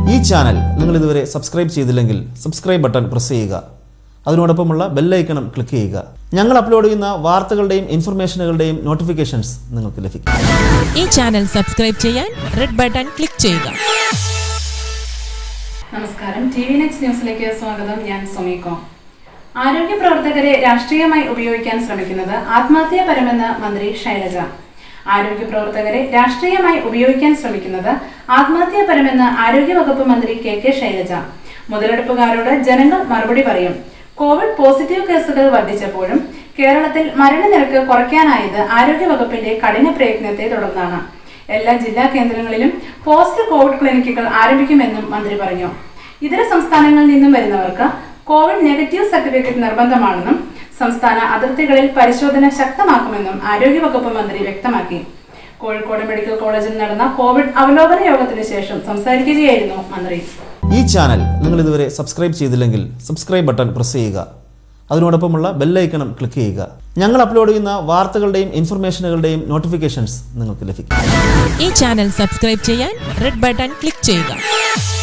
ഈ ചാനൽ നിങ്ങൾ ഇതുവരെ സബ്സ്ക്രൈബ് ചെയ്തില്ലെങ്കിൽ സബ്സ്ക്രൈബ് ബട്ടൺ പ്രസ് ചെയ്യുക അതിനോടൊപ്പമുള്ള ബെല്ലൈക്കണം ക്ലിക്ക് ചെയ്യുക ഞങ്ങൾ അപ്ലോഡ് ചെയ്യുന്ന വാർത്തകളുടെയും ഇൻഫർമേഷനുകളുടെയും നോട്ടിഫിക്കേഷൻസ് നിങ്ങൾക്ക് ലഭിക്കും ഈ ചാനൽ സബ്സ്ക്രൈബ് ചെയ്യാൻ റെഡ് ബട്ടൺ ക്ലിക്ക് ചെയ്യുക നമസ്കാരം ടി വി നെക്സ്റ്റ് ന്യൂസിലേക്ക് സ്വാഗതം ഞാൻ സുമീകോ ആരോഗ്യ പ്രവർത്തകരെ രാഷ്ട്രീയമായി ഉപയോഗിക്കാൻ ശ്രമിക്കുന്നത് ആത്മഹത്യാപരമെന്ന് മന്ത്രി ശൈലജ ആരോഗ്യ പ്രവർത്തകരെ രാഷ്ട്രീയമായി ഉപയോഗിക്കാൻ ശ്രമിക്കുന്നത് ആത്മഹത്യാപരമെന്ന് ആരോഗ്യവകുപ്പ് മന്ത്രി കെ കെ ശൈലജ മുതലെടുപ്പുകാരോട് ജനങ്ങൾ മറുപടി പറയും കോവിഡ് പോസിറ്റീവ് കേസുകൾ വർദ്ധിച്ചപ്പോഴും കേരളത്തിൽ മരണനിരക്ക് കുറയ്ക്കാനായത് ആരോഗ്യവകുപ്പിന്റെ കഠിന പ്രയത്നത്തെ തുടർന്നാണ് എല്ലാ ജില്ലാ കേന്ദ്രങ്ങളിലും പോസ്റ്റ് കോവിഡ് ക്ലിനിക്കുകൾ ആരംഭിക്കുമെന്നും മന്ത്രി പറഞ്ഞു ഇതര സംസ്ഥാനങ്ങളിൽ നിന്നും വരുന്നവർക്ക് കോവിഡ് നെഗറ്റീവ് സർട്ടിഫിക്കറ്റ് നിർബന്ധമാണെന്നും സംസ്ഥാന അതിർത്തികളിൽ പരിശോധന ശക്തമാക്കുമെന്നും ആരോഗ്യവകുപ്പ് മന്ത്രി വ്യക്തമാക്കി കോഴിക്കോട് മെഡിക്കൽ കോളേജിൽ നടന്ന കോവിഡ് അവലോകന യോഗത്തിന് ശേഷം സംസാരിക്കുകയായിരുന്നു മന്ത്രി ഈ ചാനൽ നിങ്ങൾ ഇതുവരെ സബ്സ്ക്രൈബ് ചെയ്തില്ലെങ്കിൽ സബ്സ്ക്രൈബ് ബട്ടൺ പ്രസ് ചെയ്യുക അതിനോടൊപ്പമുള്ള ബെല്ലൈക്കണം ക്ലിക്ക് ചെയ്യുക ഞങ്ങൾ അപ്ലോഡ് ചെയ്യുന്ന വാർത്തകളുടെയും ഇൻഫർമേഷനുകളുടെയും നോട്ടിഫിക്കേഷൻസ് നിങ്ങൾക്ക് ലഭിക്കും ഈ ചാനൽ സബ്സ്ക്രൈബ് ചെയ്യാൻ റെഡ് ബട്ടൺ ക്ലിക്ക് ചെയ്യുക